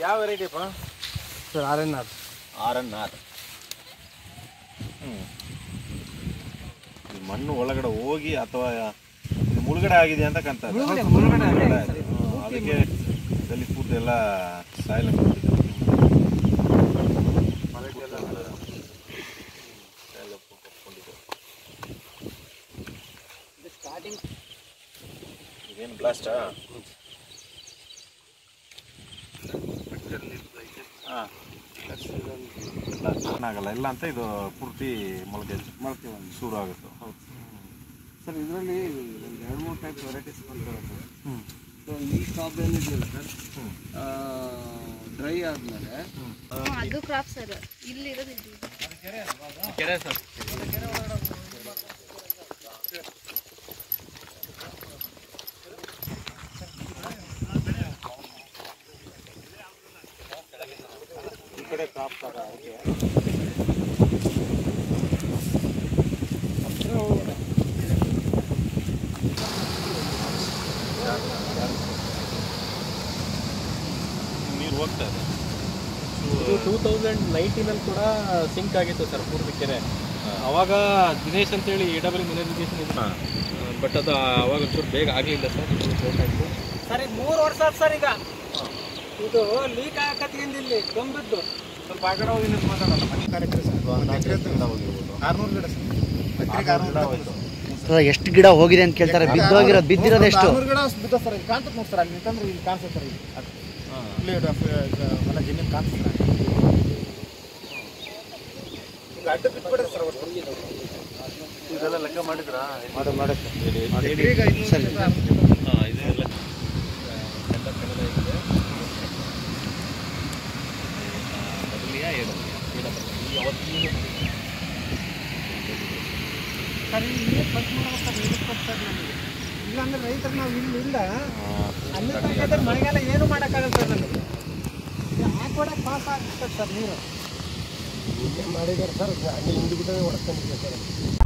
ಯಾವ ವೆರೈಟಿ ಅಪ್ಪ sir R N R R N R ಈ ಮಣ್ಣು ಒಳಗಡೆ ಹೋಗಿ ಅಥವಾ ಇದು ಮುಳುಗಡೆ ಆಗಿದೆ ಅಂತ ಕಾಣ್ತದೆ ಮುಳುಗಡೆ ಆಗಿದೆ. ಹ್ಮ್, ಅದಕ್ಕೆ ಇದರಲ್ಲಿ ಪೂರ್ತಿ ಎಲ್ಲ ಸಾಯಿಲ್ ಇದೇನು ಬ್ಲಾಸ್ಟಾ ಹಾಂ ಆಗಲ್ಲ ಇಲ್ಲ ಅಂತ ಇದು ಪೂರ್ತಿ ಮೊಳಕೆ ಮೊಳಕೆ ಒಂದು ಶುರು ಆಗುತ್ತೆ ಸರ್ ಇದರಲ್ಲಿ ಒಂದು ಎರಡು ಮೂರು ಟೈಪ್ ವೆರೈಟೀಸ್ ಬರ್ತಾರೆ ಸರ್ ಸೊ ಈ ಕಾಪ್ ಏನಿದೆಯಲ್ಲ ಸರ್ ಡ್ರೈ ಆದಮೇಲೆ ಅದು ಕ್ರಾಪ್ ಸರ್ ಇಲ್ಲಿ ಇರೋದು ಇದು ಕೆರೆ ಸರ್ ಈ ಕಡೆ ಕಾಪ್ ಅದಕ್ಕೆ ನೀರು ಹೋಗ್ತಾ ಇದೆ ಇದು ಟೂ ತೌಸಂಡ್ ನೈನ್ಟೀನಲ್ಲಿ ಕೂಡ ಸಿಂಕ್ ಆಗಿತ್ತು ಸರ್ ಪೂರ್ತಿ ಕೆರೆ ಅವಾಗ ದಿನೇಶ್ ಅಂತೇಳಿ ಎ ಡಬಲ್ ಮಿನರ್ಗೇಷನ್ ಇದೆ ಬಟ್ ಅದು ಅವಾಗ ಒಂಚೂರು ಬೇಗ ಆಗಲಿಲ್ಲ ಸರ್ ಬೇಕಾಯಿತು ಸರ್ ಇದು ಮೂರು ವರ್ಷ ಆಯ್ತು ಸರ್ ಈಗ ಇದು ಲೀಕ್ ಆಗಕತ್ತಿಂದ ಇಲ್ಲಿ ತುಂಬಿದ್ದು ಸ್ವಲ್ಪ ಆ ಕಡೆ ಹೋಗಿ ನಿಂತು ಮಾತಾಡೋಣ ಆರ್ನೂರು ಗಿಡ ಆರ್ನೂರು ಗಿಡ ಹೋಯ್ತು ಎಷ್ಟು ಗಿಡ ಹೋಗಿದೆ ಅಂತ ಕೇಳ್ತಾರೆ ಬಿದ್ದೋಗಿರೋದು ಬಿದ್ದಿರೋದು ಎಷ್ಟು ಆರ್ನೂರು ಗಿಡ ಬಿದ್ದ ಸರ್ ಇಲ್ಲಿ ಕಾಣ್ತದೆ ನೋಡಿ ಸರ್ ಅಲ್ಲಿ ನಿಂತಂದ್ರೆ ಇಲ್ಲಿ ಕಾಣಿಸುತ್ತೆ ಸರ್ ಇಲ್ಲಿ ಇಲ್ಲಿ ಹೊಲ ಜಮೀನು ಕಾಣಿಸ್ತದೆ ಈಗ ಅಡ್ಡ ಬಿಟ್ಬಿಡ್ರಿ ಸರ್ ಒಟ್ಟು ಇದೆಲ್ಲ ಲೆಕ್ಕ ಮಾಡಿದ್ರಾ ಮಾಡಿ ಮಾಡಿ ಸರ್ ಹಾಂ ಇದೆಲ್ಲ ಎಲ್ಲ ಕನ್ನಡ ಇದೆ ಡಬ್ಲಿಯಾ ಎ ಡಬ್ಲ್ಯೂ ಎ ಡಬ್ಲ್ಯೂ ಯಾವತ್ತಿಗೂ ಸರ್ ಇಲ್ಲಿ ಖರ್ಚು ಮಾಡ್ಬೇಕು ಸರ್ ಇಲ್ಲಿ ಖರ್ಚು ಸರ್ ನಮಗೆ ಇಲ್ಲಾಂದ್ರೆ ರೈತರು ನಾವು ಇಲ್ಲಿ ಇಲ್ಲ ಅಲ್ಲಿ ತನಕ ಮಳೆಗಾಲ ಏನು ಮಾಡೋಕ್ಕಾಗಲ್ಲ ಸರ್ ನಮಗೆ ಹಾಕೊಡಕ್ಕೆ ಪಾಸ್ ಆಗ್ತದೆ ಸರ್ ನೀರು ಮಾಡಿದ್ದಾರೆ ಸರ್ ಅಲ್ಲಿ ಹಿಂದೆ ಬಿಟ್ಟರೆ ಹೊಡ್ಕೊಂಡಿದ್ದೆ ಸರ್